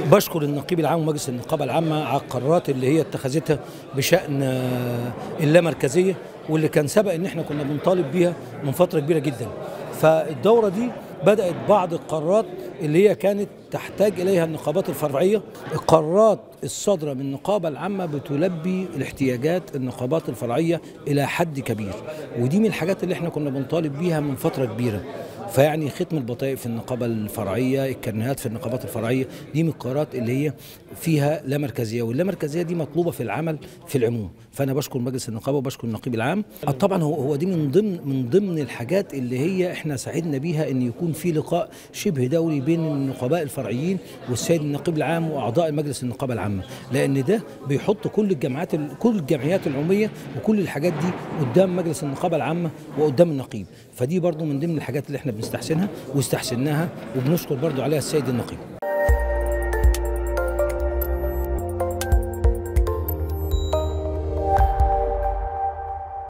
بشكر النقيب العام ومجلس النقابه العامه على القرارات اللي هي اتخذتها بشان آه، اللامركزيه واللي كان سبق ان احنا كنا بنطالب بيها من فتره كبيره جدا فالدوره دي بدات بعض القرارات اللي هي كانت تحتاج اليها النقابات الفرعيه القرارات الصادره من النقابه العامه بتلبي الاحتياجات النقابات الفرعيه الى حد كبير ودي من الحاجات اللي احنا كنا بنطالب بيها من فتره كبيره فيعني ختم البطائق في النقابه الفرعيه الكرنيهات في النقابات الفرعيه دي من القرارات اللي هي فيها لا مركزيه واللا مركزيه دي مطلوبه في العمل في العموم فانا بشكر مجلس النقابه وبشكر النقيب العام آه طبعا هو هو دي من ضمن من ضمن الحاجات اللي هي احنا سعدنا بيها ان يكون في لقاء شبه دولي بين النقباء الفرعيين والسيد النقيب العام واعضاء مجلس النقابه العامه لان ده بيحط كل الجامعات كل الجمعيات العموميه وكل الحاجات دي قدام مجلس النقابه العامه وقدام النقيب فدي برضو من ضمن الحاجات اللي احنا بنستحسنها واستحسناها وبنشكر برضو عليها السيد النقيب